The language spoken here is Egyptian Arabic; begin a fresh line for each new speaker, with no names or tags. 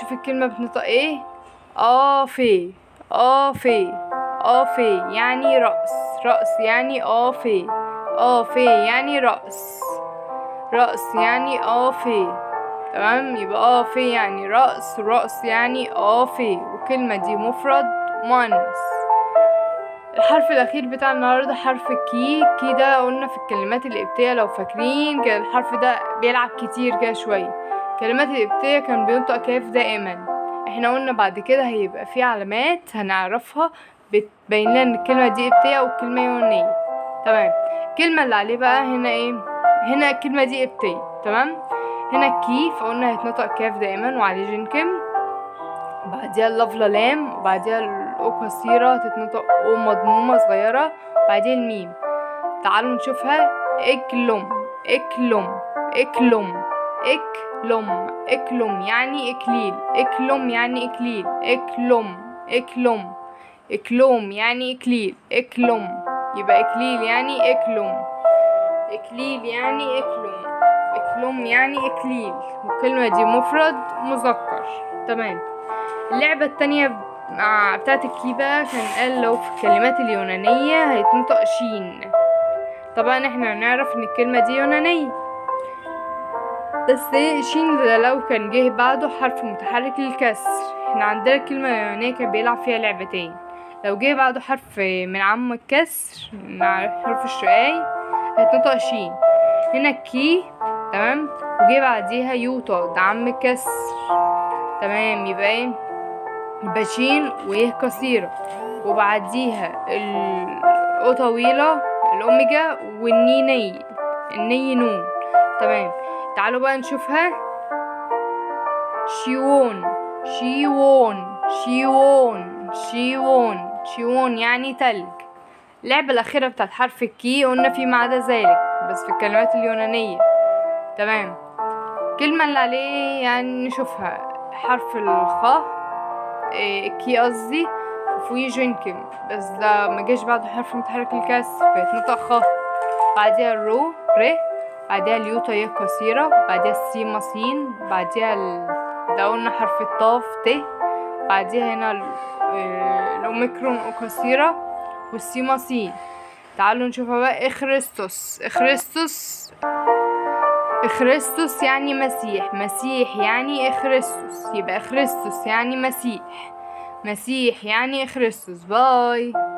نشوف الكلمة بتنطق ايه آفي آفي آفي يعني رأس رأس يعني آفي آفي يعني رأس رأس يعني آفي تمام يبقى آفي يعني رأس رأس يعني آفي والكلمة دي مفرد مؤنث الحرف الأخير بتاع النهاردة حرف كي كي ده قلنا في الكلمات القبطية لو فاكرين كان الحرف ده بيلعب كتير كده شوية الكلمات القبطية كان بينطق كاف دائما احنا قلنا بعد كده هيبقى في علامات هنعرفها بتبين لنا ان الكلمة دي قبطية والكلمة يونانية تمام الكلمة اللي عليه بقى هنا ايه هنا الكلمة دي قبطية تمام هنا كي فقلنا هيتنطق كاف دائما وعليه جنكم بعديها اللفظة لام وبعديها الأو قصيرة تتنطق أو مضمومة صغيرة وبعديها الميم تعالوا نشوفها اكلم اكلم اكلم اكلم اكلم يعني اكليل اكلم يعني اكليل اكلم اكلم اكلوم يعني اكليل اكلم يبقى اكليل يعني اكلم اكليل يعني اكلم اكلم يعني اكليل والكلمة دي مفرد مذكر تمام اللعبة التانية مع بتاعت الكيبة كان قال لو في الكلمات اليونانية هيتنطق شين طبعا احنا نعرف ان الكلمة دي يونانية بس شين ده لو كان جه بعده حرف متحرك للكسر احنا عندنا الكلمة اليونانية كان بيلعب فيها لعبتين لو جه بعده حرف من عم الكسر مع حرف الشقاي هيتنطق شين هنا كي تمام وجه بعديها يوتا ده عم الكسر تمام يبقى ايه يبقى شين ويه قصيرة وبعديها الأو طويلة الأوميجا والني ني الني نون تمام تعالوا بقى نشوفها شيوون شيوون شيوون شيوون شيوون يعني تلج اللعبة الأخيرة بتاعت حرف الكي قلنا في ما عدا ذلك بس في الكلمات اليونانية تمام الكلمة اللي عليه يعني نشوفها حرف الخاء إيه كي قصدي وفوقيه جنكم بس ده مجاش بعده حرف متحرك الكسر فيتنطق خ بعديها الرو ر بعديها اليوتا ي قصيرة بعديها السيما سين بعديها ال... ده قلنا حرف الطاف ت بعديها هنا ال... إيه الأوميكرون قصيرة والسيما سين تعالوا نشوفها بقى إخريستوس إخريستوس إخريستوس يعني مسيح مسيح يعني إخريستوس يبقى إخريستوس يعني مسيح مسيح يعني إخريستوس باي